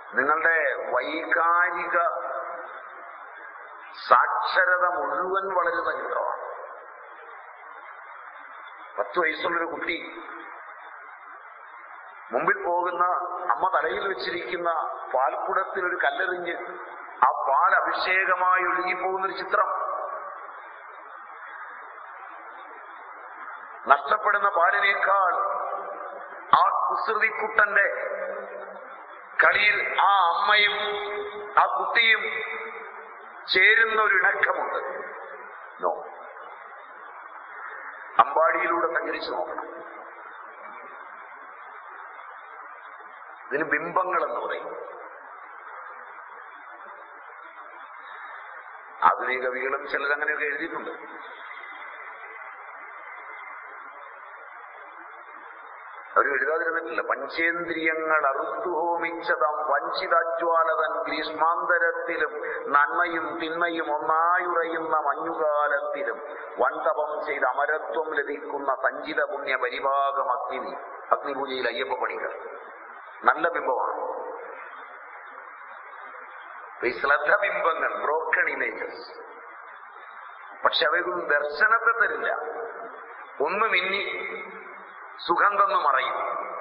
നിങ്ങളുടെ വൈകാരിക സാക്ഷരത മുഴുവൻ വളരുന്ന ചിത്രമാണ് പത്ത് വയസ്സുള്ളൊരു കുട്ടി മുമ്പിൽ പോകുന്ന അമ്മ തലയിൽ വെച്ചിരിക്കുന്ന പാൽക്കുടത്തിൽ ഒരു കല്ലെറിഞ്ഞ് ആ പാൽ അഭിഷേകമായി ഒഴുകിപ്പോകുന്നൊരു ചിത്രം നഷ്ടപ്പെടുന്ന പാലിനേക്കാൾ ആ കുസൃതിക്കുട്ടന്റെ കളിയിൽ ആ അമ്മയും ആ കുട്ടിയും ചേരുന്ന ഒരു ഇണക്കമുണ്ട് നോ അമ്പാടിയിലൂടെ സഞ്ചരിച്ചു നോക്കണം ഇതിന് ബിംബങ്ങൾ എന്ന് പറയും ആധുനിക കവികളും ചിലർ അങ്ങനെയൊക്കെ എഴുതിയിട്ടുണ്ട് അവർ എഴുതാതിരുന്നിട്ടില്ല പഞ്ചേന്ദ്രിയങ്ങൾ അറുത്തു ഹോമിച്ചതം വഞ്ചിതാജ്വാലതൻ ഗ്രീഷ്മാന്തരത്തിലും നന്മയും തിന്മയും ഒന്നായുറയുന്ന മഞ്ഞുകാലത്തിലും വൺതപം ചെയ്ത് അമരത്വം ലഭിക്കുന്ന സഞ്ചിത പുണ്യ പരിഭാഗം അഗ്നി അഗ്നിപൂജയിൽ അയ്യപ്പ പണികൾ നല്ല ബിംബമാണ് ഈ ശ്രദ്ധ ബിംബങ്ങൾ ബ്രോക്കൺ ഇമേജസ് പക്ഷെ അവയൊന്നും ദർശനത്തെ തരില്ല ഒന്ന് മിന്നി സുഗന്ധം മറയും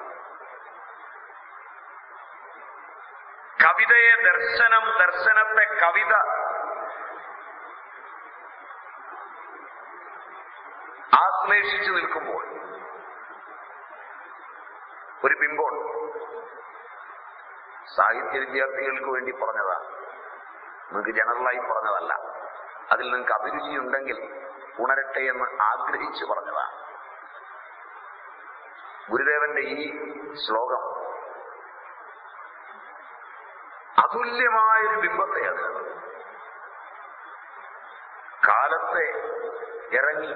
കവിതയെ ദർശനം ദർശനത്തെ കവിത ആശ്ലേഷിച്ചു നിൽക്കുമ്പോൾ ഒരു ബിംബമുണ്ട് സാഹിത്യ വിദ്യാർത്ഥികൾക്ക് വേണ്ടി പറഞ്ഞതാണ് നിങ്ങൾക്ക് ജനറലായി പറഞ്ഞതല്ല അതിൽ നിങ്ങൾക്ക് അഭിരുചി ഉണ്ടെങ്കിൽ ഉണരട്ടെ എന്ന് ആഗ്രഹിച്ചു പറഞ്ഞതാണ് ഗുരുദേവന്റെ ഈ ശ്ലോകം അതുല്യമായൊരു ബിംബത്തെ അത് കാലത്തെ ഇറങ്ങി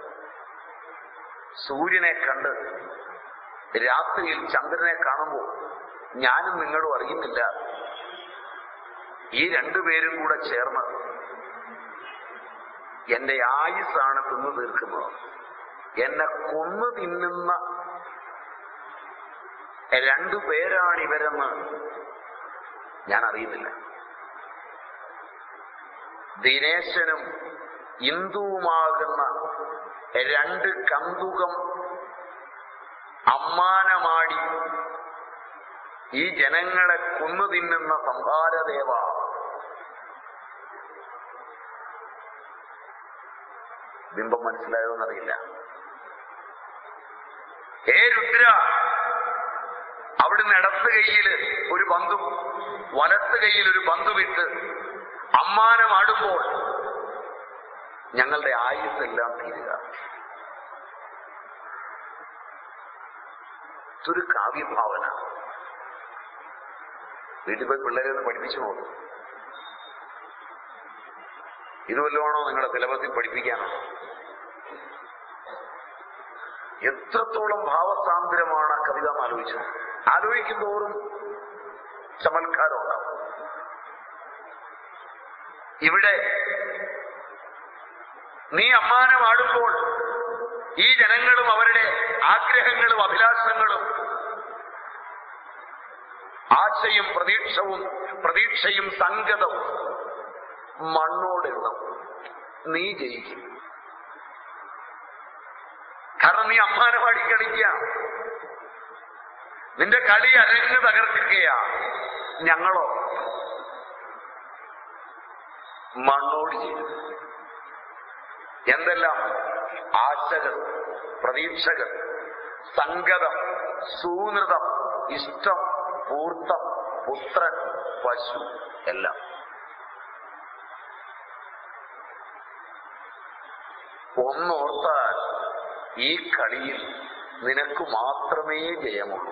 സൂര്യനെ കണ്ട് രാത്രിയിൽ ചന്ദ്രനെ കാണുമ്പോൾ ഞാനും നിങ്ങളും അറിയുന്നില്ല ഈ രണ്ടുപേരും കൂടെ ചേർന്ന് എന്റെ ആയുസാണ് തിന്നു തീർക്കുന്നത് എന്നെ കൊന്നു തിന്നുന്ന രണ്ടു പേരാണ് ഇവരെന്ന് ഞാൻ അറിയുന്നില്ല ദിനേശനും ഇന്ദുവുമാകുന്ന രണ്ട് കന്തുകം അമ്മാനമാടി ഈ ജനങ്ങളെ കൊന്നു തിന്നുന്ന സംഹാരദേവ ബിംബം മനസ്സിലായോ എന്നറിയില്ല ഏ രുദ്ര അവിടുന്ന് ഇടത്ത് കൈയിൽ ഒരു ബന്ധു വലത്ത് കൈയിൽ ഒരു ബന്ധു വിട്ട് അമ്മാനമാടുമ്പോൾ ഞങ്ങളുടെ ആയുസ്സെല്ലാം തീരുക ഇതൊരു കാവ്യഭാവന വീട്ടിൽ പോയി പിള്ളേരെ ഒന്ന് പഠിപ്പിച്ചു നോക്കും ഇത് വല്ലതാണോ നിങ്ങളുടെ സിലബസിൽ പഠിപ്പിക്കാനാണോ എത്രത്തോളം ഭാവസാന്ദ്രമാണ് ആ കവിത എന്ന് ആലോചിച്ചു ആലോചിക്കും തോറും ചമൽക്കാരം ഉണ്ടാവും ഇവിടെ നീ അമ്മാനമാടുമ്പോൾ ഈ ജനങ്ങളും അവരുടെ ആഗ്രഹങ്ങളും അഭിലാഷങ്ങളും ആശയും പ്രതീക്ഷവും പ്രതീക്ഷയും സംഗതവും മണ്ണോടെണ്ണം നീ ജയിക്കും കാരണം നീ അമ്മാനമാടി കളിക്കുക നിന്റെ കളി അരങ്ങ് തകർക്കുകയാ ഞങ്ങളോ മണ്ണോട് ചെയ്തു എന്തെല്ലാം ആശകൾ പ്രതീക്ഷകൾ സംഗതം സൂനൃതം ഇഷ്ടം പൂർത്തം പുത്രൻ പശു എല്ലാം ഒന്നോർത്താൽ ഈ കളിയിൽ നിനക്ക് മാത്രമേ ജയമുള്ളൂ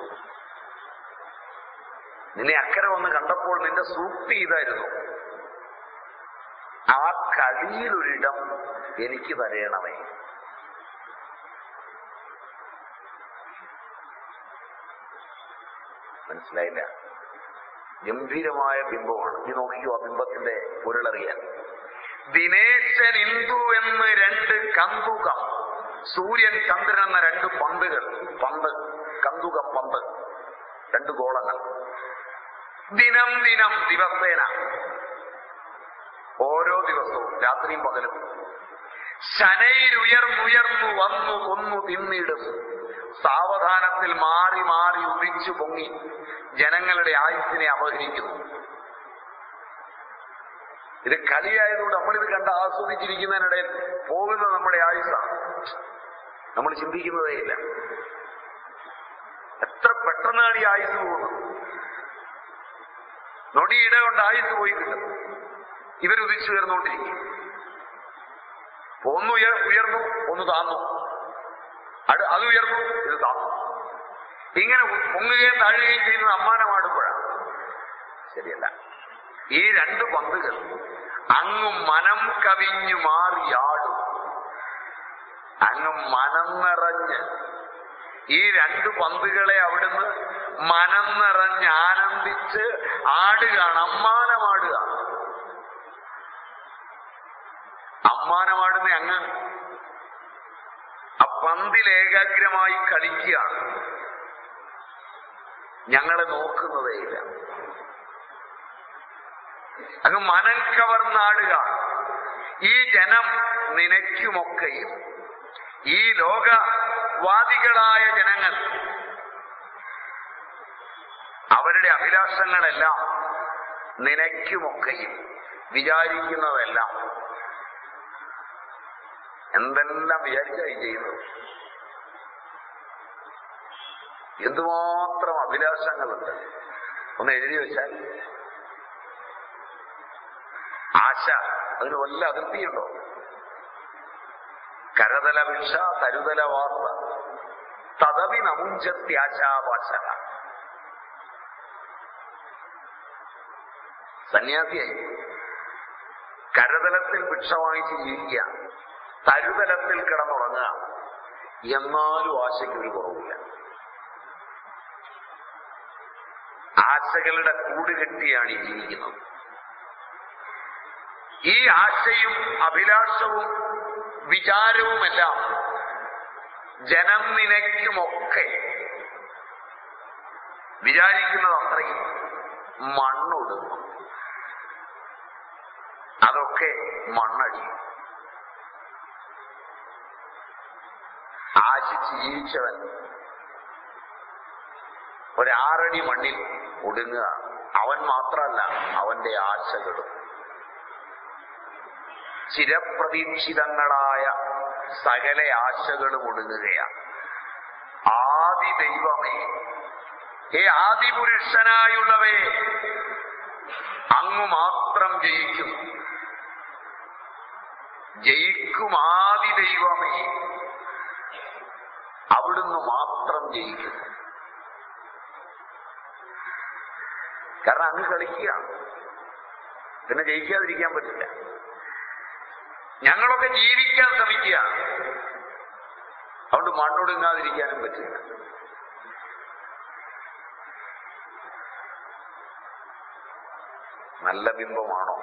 നിന്നെ അക്കരെ വന്ന് കണ്ടപ്പോൾ നിന്റെ സൂക്തി ഇതായിരുന്നു ആ കളിയിലൊരിടം എനിക്ക് തരയണമേ മനസ്സിലായില്ല ഗംഭീരമായ ബിംബമാണ് ഈ നോക്കിക്കോ ആ ബിംബത്തിന്റെ പൊരുളറിയാൻ ദിനേശൻ ഇന്ദു എന്ന് രണ്ട് കന്തുകം സൂര്യൻ ചന്ദ്രൻ എന്ന രണ്ട് പന്തുകൾ പന്ത് കന്തുകം പന്ത് രണ്ട് ഗോളങ്ങൾ ദിനം ദിനം ദിവസേന ഓരോ ദിവസവും രാത്രിയും പകലും ശനയിലുയർന്നുയർന്നു വന്നു കൊന്നു തിന്നിടും സാവധാനത്തിൽ മാറി മാറി ഉദിച്ചു പൊങ്ങി ജനങ്ങളുടെ ആയുസിനെ അപഹരിക്കുന്നു ഇത് കളിയായതുകൊണ്ട് നമ്മളിത് കണ്ട് ആസ്വദിച്ചിരിക്കുന്നതിനിടയിൽ പോകുന്നത് നമ്മുടെ ആയുസാണ് നമ്മൾ ചിന്തിക്കുന്നതേ ഇല്ല എത്ര പെട്ടെന്നാണ് ഈ ആയുസ് പോകുന്നത് നൊടിയിട കൊണ്ട് ആയുസ് പോയി കിട്ടും ഇവരുദിച്ചു ഉയർന്നുകൊണ്ടിരിക്കും ഒന്ന് ഉയർ ഉയർന്നു ഒന്ന് താന്നു അത് അത് ഉയർന്നു ഇത് താന്നു ഇങ്ങനെ പൊങ്ങുകയും താഴുകയും ചെയ്യുന്നത് അമ്മാനമാടുമ്പോഴാണ് ശരിയല്ല ഈ രണ്ട് പന്തുകൾ അങ്ങ് മനം കവിഞ്ഞു മാറിയാടും അങ്ങ് മനം നിറഞ്ഞ് ഈ രണ്ട് പന്തുകളെ അവിടുന്ന് മനം നിറഞ്ഞ് ആനന്ദിച്ച് ആടുകയാണ് അമ്മാനമാടുക അമ്മാനമാടുന്ന അങ്ങ് ആ പന്തിൽ ഏകാഗ്രമായി കളിക്കുകയാണ് ഞങ്ങളെ നോക്കുന്നതേയില്ല അങ്ങ് മനം കവർന്നാടുക ഈ ജനം നിനയ്ക്കുമൊക്കെയും ഈ ലോകവാദികളായ ജനങ്ങൾ അവരുടെ അഭിലാഷങ്ങളെല്ലാം നിനയ്ക്കുമൊക്കെയും വിചാരിക്കുന്നതെല്ലാം എന്തെല്ലാം വിചാരിച്ചായി ചെയ്യുന്നത് എന്തുമാത്രം അഭിലാഷങ്ങളുണ്ട് ഒന്ന് എഴുതി വെച്ചാൽ ആശ അതിന് വല്ല അതിർത്തിയുണ്ടോ കരതല ഭിക്ഷ തരുതല വാർത്ത തദവി നമുഞ്ചത്യാശാപാശ സന്യാസിയായി കരതലത്തിൽ ഭിക്ഷ വാങ്ങിച്ച് ജീവിക്കുക തരുതലത്തിൽ കിടന്നുറങ്ങുക എന്നാലും ആശയ്ക്ക് ഒരു കുറവില്ല ആശകളുടെ കൂട് കെട്ടിയാണ് ഈ ജീവിക്കുന്നത് ഈ ആശയും അഭിലാഷവും വിചാരവുമെല്ലാം ജനം നിനയ്ക്കുമൊക്കെ വിചാരിക്കുന്നത് അത്രയും മണ്ണൊടുങ്ങും അതൊക്കെ മണ്ണടിയും ആശിച്ച് ജീവിച്ചവൻ ഒരാറടി മണ്ണിൽ ഒടുങ്ങുക അവൻ മാത്രമല്ല അവന്റെ ആശകളും ചിരപ്രതീക്ഷിതങ്ങളായ സകല ആശകളും ഒടുങ്ങുകയാണ് ആദി ദൈവമേ ഹേ ആദിപുരുഷനായുള്ളവേ അങ്ങു മാത്രം ജയിക്കും ജയിക്കും ആദി ദൈവമേ അവിടുന്ന് മാത്രം ജയിക്കും കാരണം അങ്ങ് കളിക്കുകയാണ് പിന്നെ ജയിക്കാതിരിക്കാൻ പറ്റില്ല ഞങ്ങളൊക്കെ ജീവിക്കാൻ ശ്രമിക്കുക അതുകൊണ്ട് മണ്ണൊടുങ്ങാതിരിക്കാനും പറ്റില്ല നല്ല ബിംബമാണോ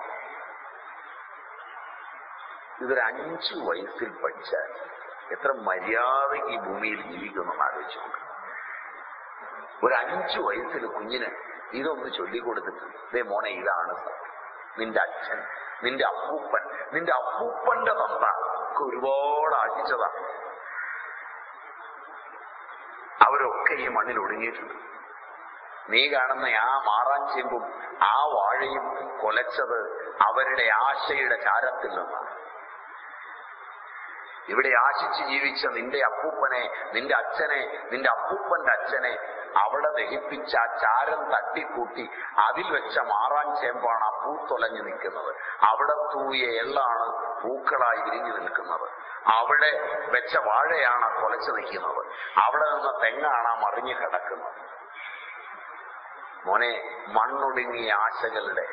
ഇതൊരു അഞ്ചു വയസ്സിൽ പഠിച്ചാൽ എത്ര മര്യാദയ്ക്ക് ഈ ഭൂമിയിൽ ജീവിക്കുമെന്ന് ആലോചിച്ചു നോക്ക്. ഒരു അഞ്ചു വയസ്സിൽ കുഞ്ഞിന് ഇതൊന്ന് ചൊല്ലിക്കൊടുത്തിട്ട് ദേ മോനെ ഇതാണ് സത്യം നിന്റെ അച്ഛൻ നിന്റെ അപ്പൂപ്പൻ നിന്റെ അപ്പൂപ്പന്റെ തന്ത ഒക്കെ ഒരുപാട് ആശിച്ചതാണ് അവരൊക്കെ ഈ മണ്ണിൽ ഒടുങ്ങിയിട്ടുണ്ട് നീ കാണുന്ന ആ മാറാൻ ചെമ്പും ആ വാഴയും കൊലച്ചത് അവരുടെ ആശയുടെ ചാരത്തിൽ നിന്നാണ് ഇവിടെ ആശിച്ച് ജീവിച്ച നിന്റെ അപ്പൂപ്പനെ നിന്റെ അച്ഛനെ നിന്റെ അപ്പൂപ്പന്റെ അച്ഛനെ അവിടെ ദഹിപ്പിച്ച ആ ചാരം തട്ടിക്കൂട്ടി അതിൽ വെച്ച മാറാൻ ചേമ്പാണ് ആ പൂത്തൊലഞ്ഞു നിൽക്കുന്നത് അവിടെ തൂയ എള്ളാണ് പൂക്കളായി വിരിഞ്ഞു നിൽക്കുന്നത് അവിടെ വെച്ച വാഴയാണ് ആ കൊലച്ചു നിൽക്കുന്നത് അവിടെ നിന്ന് തെങ്ങാണ് ആ മറിഞ്ഞു കിടക്കുന്നത് മോനെ മണ്ണൊടുങ്ങിയ ആശകളുടെ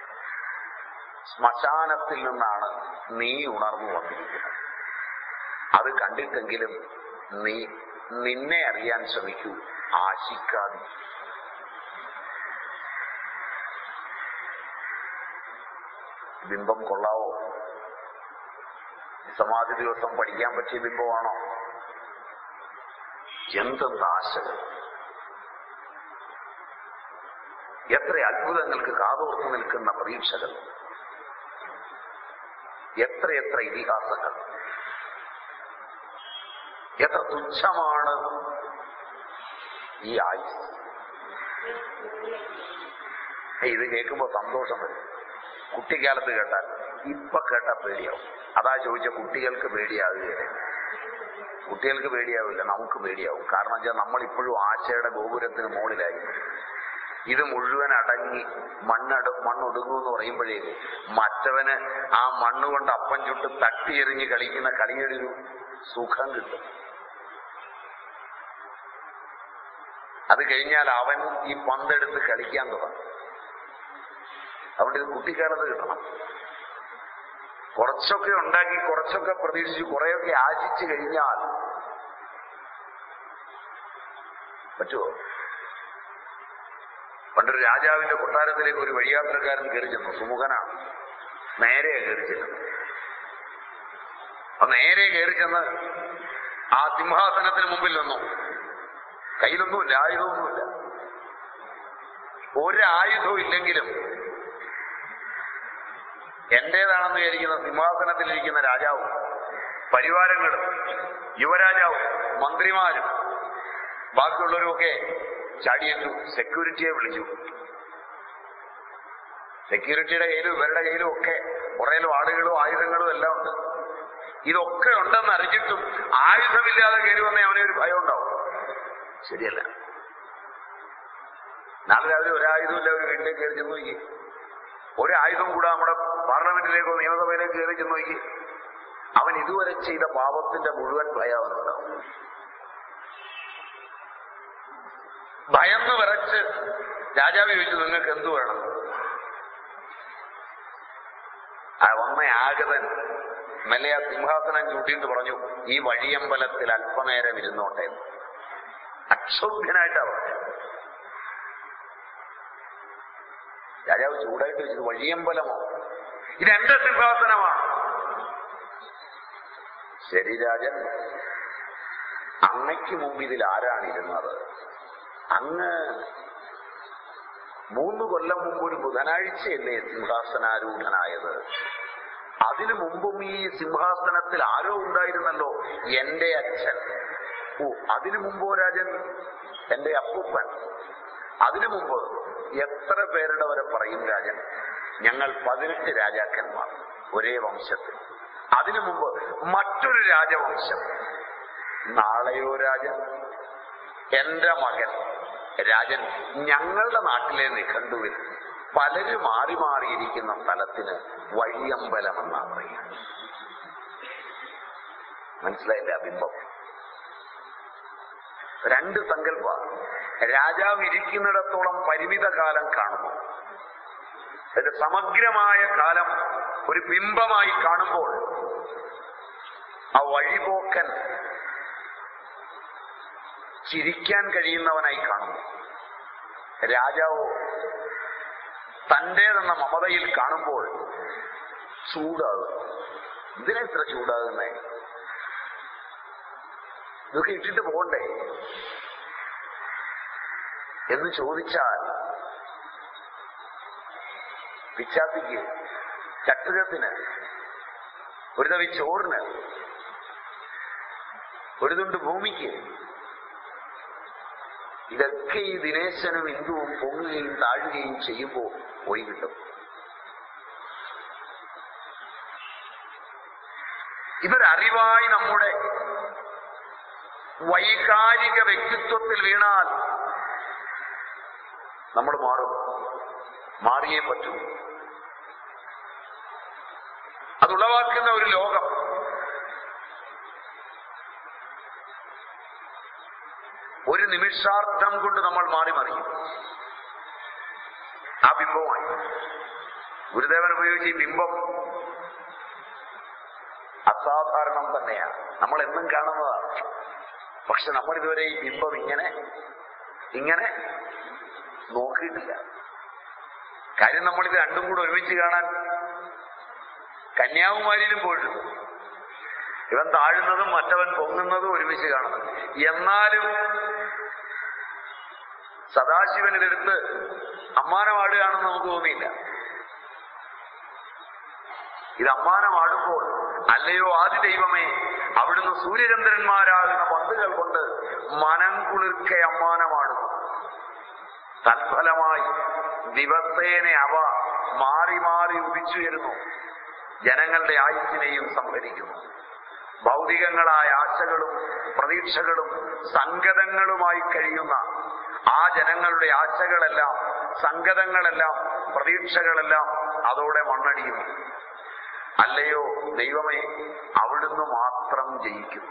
ശ്മശാനത്തിൽ നിന്നാണ് നീ ഉണർന്നു വന്നിരിക്കുന്നത് അത് കണ്ടിട്ടെങ്കിലും നീ നിന്നെ അറിയാൻ ശ്രമിക്കൂ ആശിക്കാതെ ബിംബം കൊള്ളാവോ സമാധി ദിവസം പഠിക്കാൻ പറ്റിയ ബിംബമാണോ എന്തെന്ത് ആശകൾ എത്ര അത്ഭുതങ്ങൾക്ക് കാതോർത്ത് നിൽക്കുന്ന പ്രതീക്ഷകൾ എത്രയെത്ര ഇതിഹാസങ്ങൾ എത്ര തുച്ഛമാണ് ഈ ആയുസ് ഏയ് ഇത് കേൾക്കുമ്പോ സന്തോഷം വരും കുട്ടിക്കാലത്ത് കേട്ടാൽ ഇപ്പൊ കേട്ടാൽ പേടിയാവും അതാ ചോദിച്ച കുട്ടികൾക്ക് പേടിയാവുകയില്ല കുട്ടികൾക്ക് പേടിയാവില്ല നമുക്ക് പേടിയാവും കാരണം വെച്ചാൽ നമ്മൾ ഇപ്പോഴും ആശയുടെ ഗോപുരത്തിന് മുകളിലായി ഇത് മുഴുവൻ അടങ്ങി മണ്ണട മണ്ണൊടുങ്ങൂ എന്ന് പറയുമ്പോഴേക്ക് മറ്റവന് ആ മണ്ണ് കൊണ്ട് അപ്പം ചുട്ട് തട്ടിയെറിഞ്ഞ് കളിക്കുന്ന കളിയുടെ ഒരു സുഖം കിട്ടും അത് കഴിഞ്ഞാൽ അവൻ ഈ പന്തെടുത്ത് കളിക്കാൻ തുടങ്ങും അതുകൊണ്ട് ഇത് കുട്ടിക്കാലത്ത് കിട്ടണം കുറച്ചൊക്കെ ഉണ്ടാക്കി കുറച്ചൊക്കെ പ്രതീക്ഷിച്ച് കുറെയൊക്കെ ആശിച്ചു കഴിഞ്ഞാൽ പറ്റുമോ പണ്ടൊരു രാജാവിന്റെ കൊട്ടാരത്തിലേക്ക് ഒരു വഴിയാത്രക്കാരൻ കയറി ചെന്നു സുമുഖനാണ് നേരെ കയറി ചെല്ലുന്നു അത് നേരെ കയറി ചെന്ന് ആ സിംഹാസനത്തിന് മുമ്പിൽ നിന്നു കയ്യിലൊന്നുമില്ല ആയുധമൊന്നുമില്ല ഒരായുധവും ഇല്ലെങ്കിലും എന്റേതാണെന്ന് വിചാരിക്കുന്ന സിംഹാസനത്തിലിരിക്കുന്ന രാജാവും പരിവാരങ്ങളും യുവരാജാവും മന്ത്രിമാരും ബാക്കിയുള്ളവരുമൊക്കെ ചാടിയിട്ടു സെക്യൂരിറ്റിയെ വിളിച്ചു സെക്യൂരിറ്റിയുടെ കയ്യിലും ഇവരുടെ കയ്യിലും ഒക്കെ കുറേലും ആളുകളും ആയുധങ്ങളും എല്ലാം ഉണ്ട് ഇതൊക്കെ ഉണ്ടെന്ന് അറിഞ്ഞിട്ടും ആയുധമില്ലാതെ കയറി വന്നേ അവനെ ഒരു ഭയം ഉണ്ടാവും ശരിയല്ല നാളെ രാവിലെ ഒരായുധമില്ല ഒരു വീട്ടിലേക്ക് കയറി ചെന്ന് നോക്കി ഒരായുധം കൂടെ നമ്മുടെ പാർലമെന്റിലേക്കോ നിയമസഭയിലേക്കോ കയറി ചെന്ന് നോക്കി അവൻ ഇതുവരെ ചെയ്ത പാപത്തിന്റെ മുഴുവൻ ഭയം അവനുണ്ടാവും ഭയന്ന് വിറച്ച് രാജാവ് ചോദിച്ചു നിങ്ങൾക്ക് എന്തു വേണം ആ വന്ന ആഗതൻ മെല്ലെ ആ സിംഹാസനം ചൂട്ടിയിട്ട് പറഞ്ഞു ഈ വഴിയമ്പലത്തിൽ അല്പനേരം ഇരുന്നോട്ടെ എന്ന്. അക്ഷോഭ്യനായിട്ടാ പറഞ്ഞു രാജാവ് ചൂടായിട്ട് വെച്ചത് വഴിയമ്പലമോ ഇത് എന്റെ സിംഹാസനമാണ് ശരി രാജൻ അങ്ങയ്ക്ക് മുമ്പ് ഇതിൽ ആരാണ് ഇരുന്നത് അങ്ങ് മൂന്ന് കൊല്ലം മുമ്പ് ഒരു ബുധനാഴ്ചയല്ലേ സിംഹാസനാരൂഢനായത് അതിനു മുമ്പും ഈ സിംഹാസനത്തിൽ ആരോ ഉണ്ടായിരുന്നല്ലോ എന്റെ അച്ഛൻ ഓ അതിനു മുമ്പോ രാജൻ എന്റെ അപ്പൂപ്പൻ അതിനു മുമ്പ് എത്ര പേരുടെ വരെ പറയും രാജൻ ഞങ്ങൾ പതിനെട്ട് രാജാക്കന്മാർ ഒരേ വംശത്തിൽ അതിനു മുമ്പ് മറ്റൊരു രാജവംശം നാളെയോ രാജൻ എന്റെ മകൻ രാജൻ ഞങ്ങളുടെ നാട്ടിലെ നിഘണ്ടുവിൽ പലരും മാറി മാറിയിരിക്കുന്ന സ്ഥലത്തിന് വഴിയമ്പലം എന്നാ പറയുക മനസ്സിലായില്ല ബിംബം രണ്ട് സങ്കല്പ രാജാവ് ഇരിക്കുന്നിടത്തോളം പരിമിത കാലം കാണുന്നു അതിന്റെ സമഗ്രമായ കാലം ഒരു ബിംബമായി കാണുമ്പോൾ ആ വഴിപോക്കൻ ചിരിക്കാൻ കഴിയുന്നവനായി കാണുന്നു രാജാവോ തന്റേതെന്ന മമതയിൽ കാണുമ്പോൾ ചൂടാകും ഇതിനെ ഇത്ര ചൂടാകുന്നേ ഇതൊക്കെ ഇട്ടിട്ട് പോകണ്ടേ എന്ന് ചോദിച്ചാൽ പിച്ചാത്തിക്ക് ചട്ടുകത്തിന് ഒരു തവി ചോറിന് ഒരു തുണ്ട് ഭൂമിക്ക് ഇതൊക്കെ ഈ ദിനേശനും ഹിന്ദുവും പൊങ്ങുകയും താഴുകയും ചെയ്യുമ്പോൾ പോയി കിട്ടും ഇതൊരറിവായി നമ്മുടെ വൈകാരിക വ്യക്തിത്വത്തിൽ വീണാൽ നമ്മൾ മാറും മാറിയേ പറ്റൂ അതുളവാക്കുന്ന ഒരു ലോകം ഒരു നിമിഷാർത്ഥം കൊണ്ട് നമ്മൾ മാറി മറിയും ആ ബിംബമായി ഗുരുദേവൻ ഉപയോഗിച്ച ഈ ബിംബം അസാധാരണം തന്നെയാണ് നമ്മൾ എന്നും കാണുന്നതാണ് പക്ഷെ നമ്മൾ ഇതുവരെ ഈ ബിംബം ഇങ്ങനെ ഇങ്ങനെ നോക്കിയിട്ടില്ല കാര്യം നമ്മളിത് രണ്ടും കൂടെ ഒരുമിച്ച് കാണാൻ കന്യാകുമാരിയിലും പോയിട്ടുണ്ട് ഇവൻ താഴുന്നതും മറ്റവൻ പൊങ്ങുന്നതും ഒരുമിച്ച് കാണുന്നത് എന്നാലും സദാശിവൻ ഇതെടുത്ത് അമ്മാനമാടുകയാണെന്ന് നമുക്ക് തോന്നിയില്ല ഇത് അമ്മാനമാടുമ്പോൾ അല്ലയോ ആദി ദൈവമേ അവിടുന്ന് സൂര്യചന്ദ്രന്മാരാകുന്ന പന്തുകൾ കൊണ്ട് മനം കുളിർക്കെ അമ്മാനമാടുന്നു തൽഫലമായി ദിവസേന അവ മാറി മാറി ഉദിച്ചുയരുന്നു ജനങ്ങളുടെ ആയുസിനെയും സംഭരിക്കുന്നു ഭൗതികങ്ങളായ ആശകളും പ്രതീക്ഷകളും സങ്കടങ്ങളുമായി കഴിയുന്ന ആ ജനങ്ങളുടെ ആശകളെല്ലാം സങ്കടങ്ങളെല്ലാം പ്രതീക്ഷകളെല്ലാം അതോടെ മണ്ണടിയുന്നു അല്ലയോ ദൈവമേ അവിടുന്ന് മാത്രം ജയിക്കുന്നു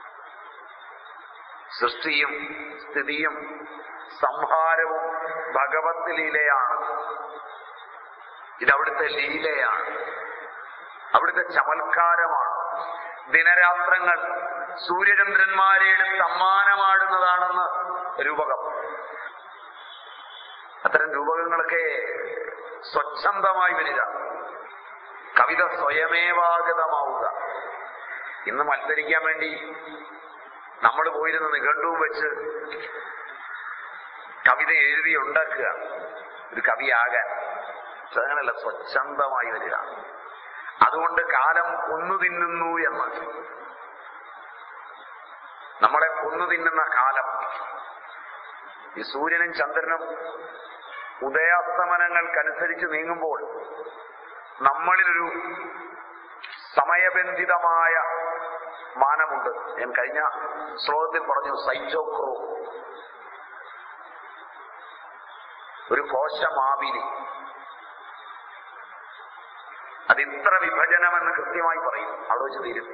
സൃഷ്ടിയും സ്ഥിതിയും സംഹാരവും ഭഗവത് ലീലയാണ് ഇത് അവിടുത്തെ ലീലയാണ് അവിടുത്തെ ചമൽക്കാരമാണ് ദിനരാത്രങ്ങൾ സൂര്യചന്ദ്രന്മാരെ എടുത്ത് സമ്മാനമാടുന്നതാണെന്ന് രൂപകം അത്തരം രൂപകങ്ങളൊക്കെ സ്വച്ഛന്തമായി വരിക കവിത സ്വയമേവാഗതമാവുക ഇന്ന് മത്സരിക്കാൻ വേണ്ടി നമ്മൾ പോയിരുന്ന നിഘണ്ടുവും വെച്ച് കവിത എഴുതി ഉണ്ടാക്കുക ഒരു കവിയാകാൻ പക്ഷെ അങ്ങനെയല്ല സ്വച്ഛന്തമായി വരിക അതുകൊണ്ട് കാലം കൊന്നു തിന്നുന്നു എന്ന് നമ്മളെ കൊന്നു തിന്നുന്ന കാലം ഈ സൂര്യനും ചന്ദ്രനും ഉദയാസ്തമനങ്ങൾക്കനുസരിച്ച് നീങ്ങുമ്പോൾ നമ്മളിലൊരു സമയബന്ധിതമായ മാനമുണ്ട് ഞാൻ കഴിഞ്ഞ ശ്ലോകത്തിൽ പറഞ്ഞു സൈറ്റോക്രോ ഒരു കോശമാവിനി അത് ഇത്ര വിഭജനമെന്ന് കൃത്യമായി പറയും അവിടെ വെച്ച് തീരും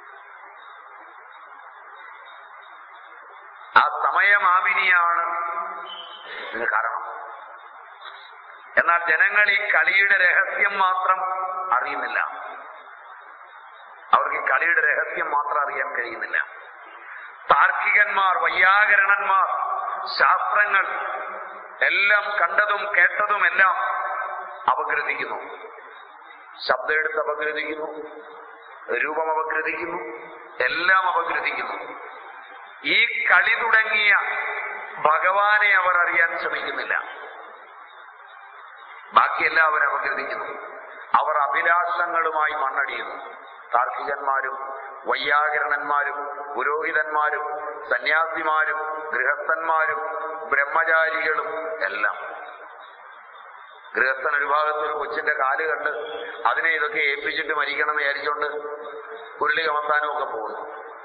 ആ സമയമാവിനിയാണ് ഇതിന് കാരണം എന്നാൽ ജനങ്ങൾ ഈ കളിയുടെ രഹസ്യം മാത്രം അറിയുന്നില്ല അവർക്ക് ഈ കളിയുടെ രഹസ്യം മാത്രം അറിയാൻ കഴിയുന്നില്ല താർക്കികന്മാർ വൈയാകരണന്മാർ ശാസ്ത്രങ്ങൾ എല്ലാം കണ്ടതും കേട്ടതും എല്ലാം അപഗ്രഥിക്കുന്നു ശബ്ദം എടുത്ത് അപഗ്രഥിക്കുന്നു രൂപം അപഗ്രഥിക്കുന്നു എല്ലാം അപഗ്രഥിക്കുന്നു ഈ കളി തുടങ്ങിയ ഭഗവാനെ അവർ അറിയാൻ ശ്രമിക്കുന്നില്ല ബാക്കിയെല്ലാം അവർ അപഗ്രഥിക്കുന്നു അവർ അഭിലാഷങ്ങളുമായി മണ്ണടിയുന്നു താർക്കികന്മാരും വൈയാകരണന്മാരും പുരോഹിതന്മാരും സന്യാസിമാരും ഗൃഹസ്ഥന്മാരും ബ്രഹ്മചാരികളും എല്ലാം ഗൃഹസ്ഥൻ ഒരു ഭാഗത്ത് ഒരു കൊച്ചിന്റെ കാല് കണ്ട് അതിനെ ഇതൊക്കെ ഏൽപ്പിച്ചിട്ട് മരിക്കണം എന്ന് വിചാരിച്ചുകൊണ്ട് ഉരുളി കമത്താനും ഒക്കെ പോകുന്നു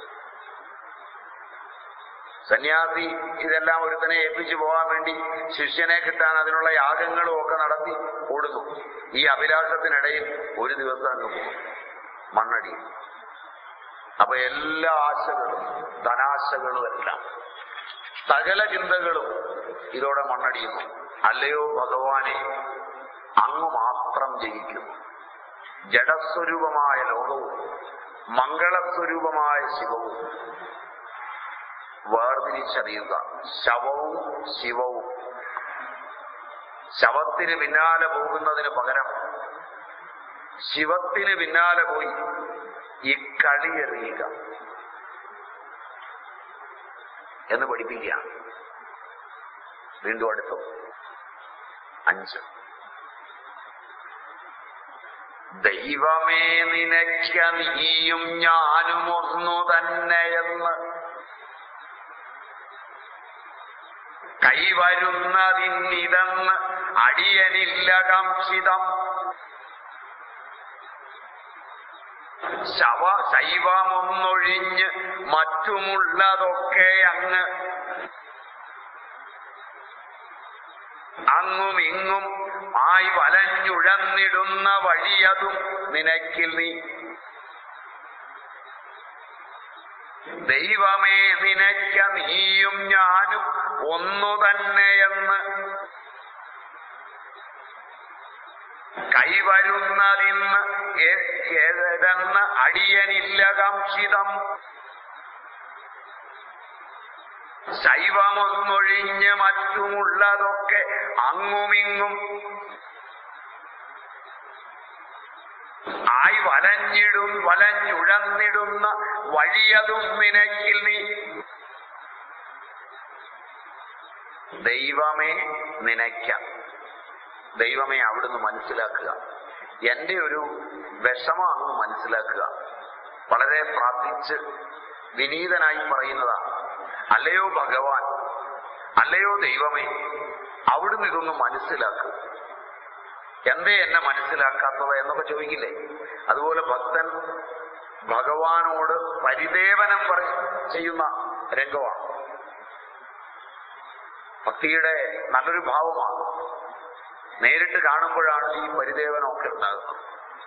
സന്യാസി ഇതെല്ലാം ഒരുത്തനെ ഏൽപ്പിച്ചു പോകാൻ വേണ്ടി ശിഷ്യനെ കിട്ടാൻ അതിനുള്ള യാഗങ്ങളും ഒക്കെ നടത്തി ഓടുന്നു ഈ അഭിലാഷത്തിനിടയിൽ ഒരു ദിവസം അങ്ങ് പോകും മണ്ണടി അപ്പൊ എല്ലാ ആശകളും ധനാശകളും എല്ലാം സകല ചിന്തകളും ഇതോടെ മണ്ണടിയുന്നു അല്ലയോ ഭഗവാനെ അങ്ങ് മാത്രം ജയിക്കുന്നു ജഡസ്വരൂപമായ ലോകവും മംഗളസ്വരൂപമായ ശിവവും വേർതിരിച്ചറിയുക ശവവും ശിവവും ശവത്തിന് പിന്നാലെ പോകുന്നതിന് പകരം ശിവത്തിന് പിന്നാലെ പോയി ഈ കളിയെറിയുക എന്ന് പഠിപ്പിക്കുക വീണ്ടും അടുത്തു അഞ്ച് ദൈവമേ നിനയ്ക്ക നീയും ഞാനും ഒന്നു തന്നെയെന്ന് കൈവരുന്നതിന്നിതെന്ന് അടിയനില്ല കാംക്ഷിതം ശവ ശൈവമൊന്നൊഴിഞ്ഞ് മറ്റുമുള്ളതൊക്കെ അങ്ങ് അങ്ങും ഇങ്ങും ആയി വലഞ്ഞുഴന്നിടുന്ന വഴിയതും നിനക്കിൽ നീ ദൈവമേ നിനയ്ക്ക നീയും ഞാനും ഒന്നു തന്നെയെന്ന് കൈവരുന്നതിന്ന് ഏ- ഏതെന്ന് അടിയനില്ല കാംക്ഷിതം ശൈവമൊന്നൊഴിഞ്ഞ് മറ്റുമുള്ളതൊക്കെ അങ്ങുമിങ്ങും ആയി വലഞ്ഞിടും വലഞ്ഞുഴന്നിടുന്ന വഴിയതും നിനക്കിൽ നീ ദൈവമേ നിനയ്ക്ക ദൈവമേ അവിടുന്ന് മനസ്സിലാക്കുക എന്റെ ഒരു വിഷമം അങ്ങ് മനസ്സിലാക്കുക വളരെ പ്രാർത്ഥിച്ച് വിനീതനായി പറയുന്നതാണ് അല്ലയോ ഭഗവാൻ അല്ലയോ ദൈവമേ അവിടുന്ന് ഇതൊന്ന് മനസ്സിലാക്കുക എന്തേ എന്നെ മനസ്സിലാക്കാത്തത് എന്നൊക്കെ ചോദിക്കില്ലേ അതുപോലെ ഭക്തൻ ഭഗവാനോട് പരിദേവനം പറ ചെയ്യുന്ന രംഗമാണ് ഭക്തിയുടെ നല്ലൊരു ഭാവമാണ് നേരിട്ട് കാണുമ്പോഴാണ് ഈ പരിദേവനമൊക്കെ ഉണ്ടാകുന്നത്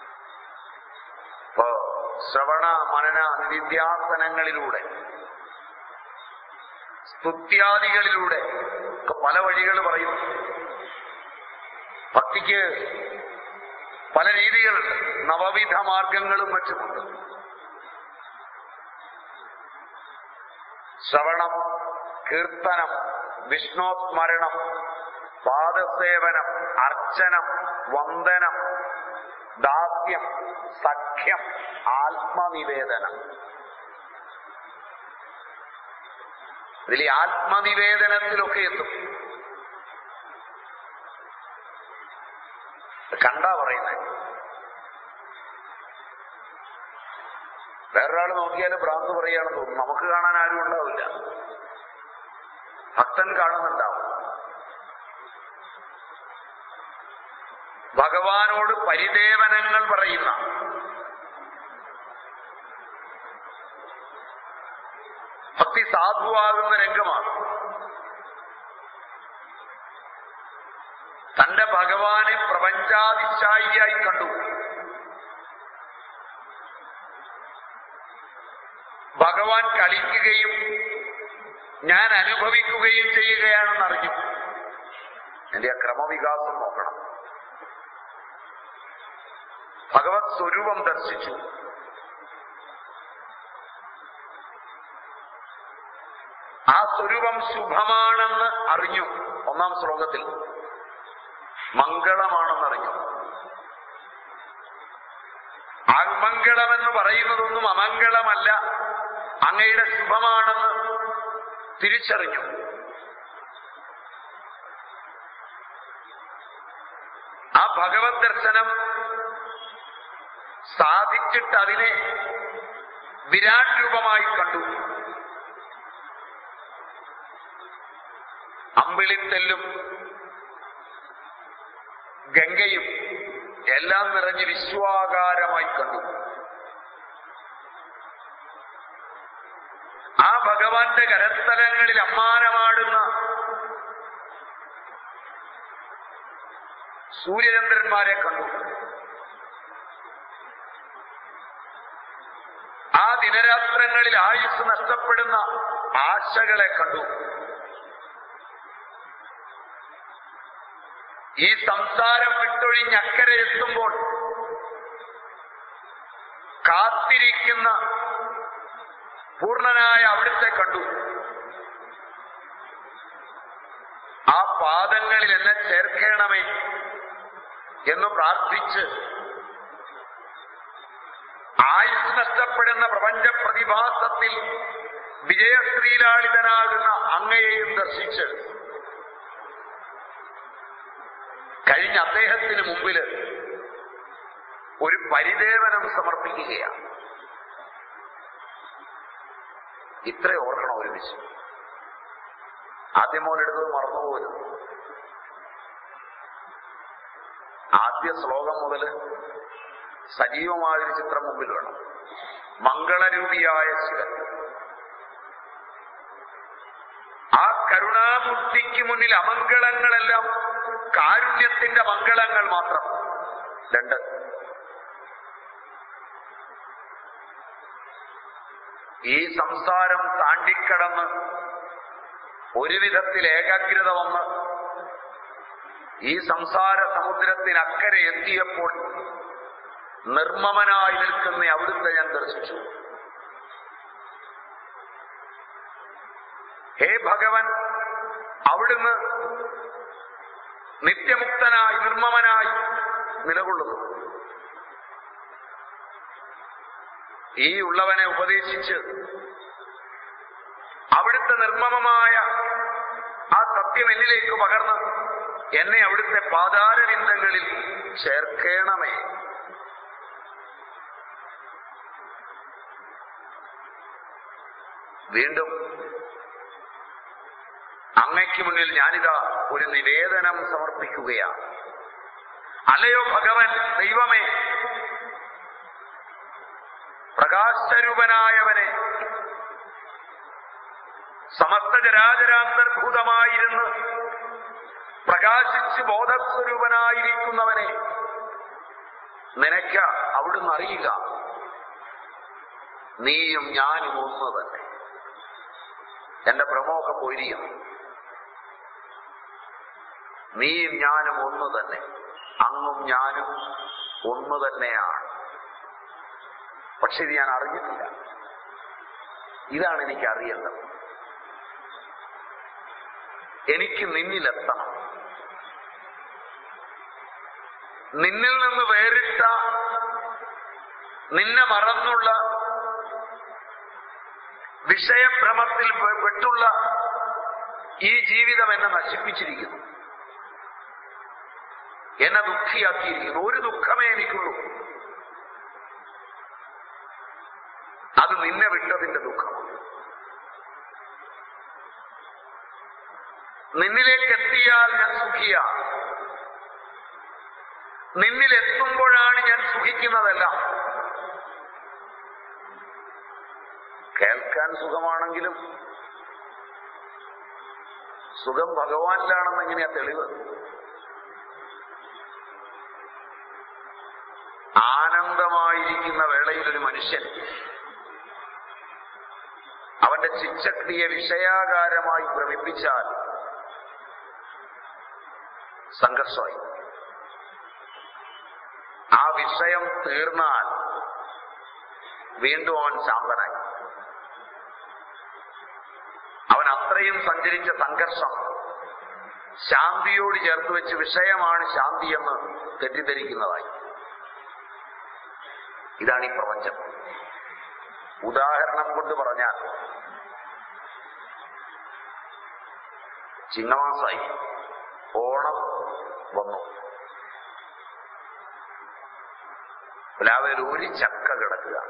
ഇപ്പോ ശ്രവണ മനന നിത്യാസനങ്ങളിലൂടെ സ്തുത്യാദികളിലൂടെ ഒക്കെ പല വഴികൾ പറയുന്നു ഭക്തിക്ക് പല രീതികളുണ്ട് നവവിധ മാർഗങ്ങളും മറ്റുമുണ്ട് ശ്രവണം കീർത്തനം വിഷ്ണോസ്മരണം പാദസേവനം അർച്ചനം വന്ദനം ദാസ്യം സഖ്യം ആത്മനിവേദനം ഇതിൽ ഈ ആത്മനിവേദനത്തിലൊക്കെ എത്തും കണ്ടാ പറയുന്നത് വേറൊരാൾ നോക്കിയാൽ ഭ്രാന്ത് പറയുകയാണെന്ന് തോന്നും നമുക്ക് കാണാൻ ആരും ഉണ്ടാവില്ല ഭക്തൻ കാണുന്നുണ്ടാവും ഭഗവാനോട് പരിദേവനങ്ങൾ പറയുന്ന ഭക്തി സാധുവാകുന്ന രംഗമാണ് തന്റെ ഭഗവാനെ പ്രപഞ്ചാതിശായിയായി കണ്ടു ഭഗവാൻ കളിക്കുകയും ഞാൻ അനുഭവിക്കുകയും ചെയ്യുകയാണെന്ന് അറിഞ്ഞു എന്റെ ആ ക്രമവികാസം നോക്കണം ഭഗവത് സ്വരൂപം ദർശിച്ചു ആ സ്വരൂപം ശുഭമാണെന്ന് അറിഞ്ഞു ഒന്നാം ശ്ലോകത്തിൽ മംഗളമാണെന്നറിഞ്ഞു ആത്മംഗളമെന്ന് പറയുന്നതൊന്നും അമംഗളമല്ല അങ്ങയുടെ ശുഭമാണെന്ന് തിരിച്ചറിഞ്ഞു ആ ഭഗവത് ദർശനം സാധിച്ചിട്ട് അതിനെ വിരാട് രൂപമായി കണ്ടു അമ്പിളിത്തെല്ലും ഗംഗയും എല്ലാം നിറഞ്ഞ് വിശ്വാകാരമായി കണ്ടു ആ ഭഗവാന്റെ കരസ്ഥലങ്ങളിൽ അമ്മാനമാടുന്ന സൂര്യചന്ദ്രന്മാരെ കണ്ടു ആ ദിനരാത്രങ്ങളിൽ ആയുസ് നഷ്ടപ്പെടുന്ന ആശകളെ കണ്ടു ഈ സംസാരം വിട്ടൊഴിഞ്ഞ് അക്കരെ എത്തുമ്പോൾ കാത്തിരിക്കുന്ന പൂർണ്ണനായ അവിടുത്തെ കണ്ടു ആ പാദങ്ങളിൽ എന്നെ ചേർക്കണമേ എന്ന് പ്രാർത്ഥിച്ച് ആയുസ് നഷ്ടപ്പെടുന്ന പ്രപഞ്ച പ്രതിഭാസത്തിൽ വിജയശ്രീലാളിതനാകുന്ന അങ്ങയെയും ദർശിച്ച് കഴിഞ്ഞ അദ്ദേഹത്തിന് മുമ്പില് ഒരു പരിദേവനം സമർപ്പിക്കുകയാണ് ഇത്ര ഓർക്കണം ഒരുമിച്ച് ആദ്യം മോലെടുത്തത് മറന്നുപോലും ആദ്യ ശ്ലോകം മുതൽ സജീവമായൊരു ചിത്രം മുമ്പിൽ വേണം മംഗളരൂപിയായ ശിവൻ ആ കരുണാമൂർത്തിക്ക് മുന്നിൽ അമംഗളങ്ങളെല്ലാം കാരുണ്യത്തിന്റെ മംഗളങ്ങൾ മാത്രം രണ്ട് ഈ സംസാരം താണ്ടിക്കടന്ന് ഒരു വിധത്തിൽ ഏകാഗ്രത വന്ന് ഈ സംസാര സമുദ്രത്തിനക്കരെ എത്തിയപ്പോൾ നിർമ്മമനായി നിൽക്കുന്ന അവിടുത്തെ ഞാൻ ദർശിച്ചു ഹേ ഭഗവൻ അവിടുന്ന് നിത്യമുക്തനായി നിർമ്മമനായി നിലകൊള്ളുന്നു ഈ ഉള്ളവനെ ഉപദേശിച്ച് അവിടുത്തെ നിർമ്മമമായ ആ സത്യം എന്നിലേക്ക് പകർന്ന് എന്നെ അവിടുത്തെ പാതാരവിന്ദങ്ങളിൽ ചേർക്കേണമേ വീണ്ടും അങ്ങയ്ക്ക് മുന്നിൽ ഞാനിതാ ഒരു നിവേദനം സമർപ്പിക്കുകയാണ് അല്ലയോ ഭഗവൻ ദൈവമേ പ്രകാശരൂപനായവനെ സമസ്ത ജരാചരാന്തർഭൂതമായിരുന്ന് പ്രകാശിച്ച് ബോധസ്വരൂപനായിരിക്കുന്നവനെ നിനക്ക് അവിടുന്ന് അറിയുക നീയും ഞാനും ഒന്ന് തന്നെ എന്റെ പ്രമോഹ പൊരിയും നീയും ഞാനും ഒന്ന് തന്നെ അങ്ങും ഞാനും ഒന്ന് തന്നെയാണ് പക്ഷെ ഇത് ഞാൻ അറിഞ്ഞിട്ടില്ല ഇതാണ് എനിക്ക് അറിയേണ്ടത് എനിക്ക് നിന്നിലെത്തണം നിന്നിൽ നിന്ന് വേറിട്ട നിന്നെ മറന്നുള്ള വിഷയഭ്രമത്തിൽ പെ- പെട്ടുള്ള ഈ ജീവിതം എന്നെ നശിപ്പിച്ചിരിക്കുന്നു എന്നെ ദുഃഖിയാക്കിയിരിക്കുന്നു ഒരു ദുഃഖമേ എനിക്കുള്ളൂ അത് നിന്നെ വിട്ടതിന്റെ ദുഃഖമാണ് നിന്നിലേക്ക് എത്തിയാൽ ഞാൻ സുഖിയാണ് നിന്നിൽ എത്തുമ്പോഴാണ് ഞാൻ സുഖിക്കുന്നതെല്ലാം കേൾക്കാൻ സുഖമാണെങ്കിലും സുഖം ഭഗവാനിലാണെന്ന് എങ്ങനെയാ തെളിവ് ആനന്ദമായിരിക്കുന്ന വേളയിൽ ഒരു മനുഷ്യൻ അവന്റെ ചിച്ചക്തിയെ വിഷയാകാരമായി ഭ്രമിപ്പിച്ചാൽ സംഘർഷമായി ആ വിഷയം തീർന്നാൽ വീണ്ടും അവൻ ശാന്തനായി അവൻ അത്രയും സഞ്ചരിച്ച സംഘർഷം ശാന്തിയോട് ചേർത്ത് വെച്ച് വിഷയമാണ് ശാന്തി എന്ന് തെറ്റിദ്ധരിക്കുന്നതായി ഇതാണ് ഈ പ്രപഞ്ചം ഉദാഹരണം കൊണ്ട് പറഞ്ഞാൽ ചിങ്ങമാസായി ഓണം വന്നു പ്ലാവിൽ ഒരു ചക്ക കിടക്കുക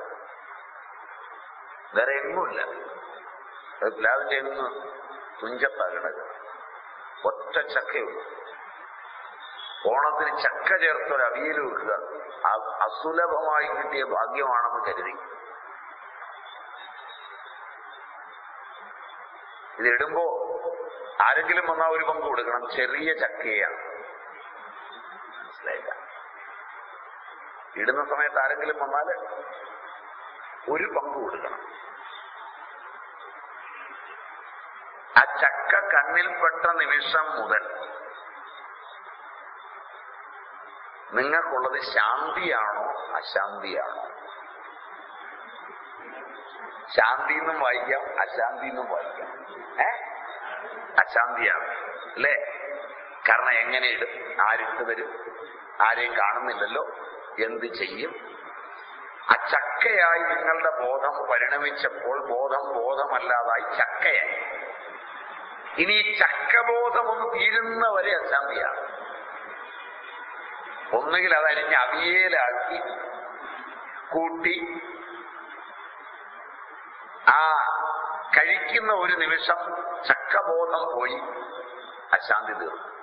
വേറെ എങ്ങുമില്ല അത് പ്ലാവിന്റെ എങ്ങ് തുഞ്ചത്താ കിടക്കുക ഒറ്റ ചക്കയുള്ളൂ ഓണത്തിന് ചക്ക ചേർത്തൊരു അവിയൽ വെക്കുക അ- അസുലഭമായി കിട്ടിയ ഭാഗ്യമാണെന്ന് കരുതി ഇതിടുമ്പോ ആരെങ്കിലും വന്നാ ഒരു പങ്ക് കൊടുക്കണം ചെറിയ ചക്കയാണ് മനസ്സിലായില്ല ഇടുന്ന സമയത്ത് ആരെങ്കിലും വന്നാല് ഒരു പങ്ക് കൊടുക്കണം ആ ചക്ക കണ്ണിൽപ്പെട്ട നിമിഷം മുതൽ നിങ്ങൾക്കുള്ളത് ശാന്തിയാണോ അശാന്തിയാണോ ശാന്തി എന്നും വായിക്കാം അശാന്തി എന്നും വായിക്കാം ഏ അശാന്തിയാണ് അല്ലേ കാരണം എങ്ങനെ ഇടും ആരിട്ട് തരും ആരെയും കാണുന്നില്ലല്ലോ എന്ത് ചെയ്യും ആ ചക്കയായി നിങ്ങളുടെ ബോധം പരിണമിച്ചപ്പോൾ ബോധം ബോധമല്ലാതായി ചക്കയായി ഇനി ഈ ചക്കബോധം ഒന്ന് തീരുന്നവരെ അശാന്തിയാണ് ഒന്നുകിൽ അതരിഞ്ഞ് അവിയേലാക്കി കൂട്ടി ആ കഴിക്കുന്ന ഒരു നിമിഷം ചക്കബോധം പോയി അശാന്തി തീർന്നു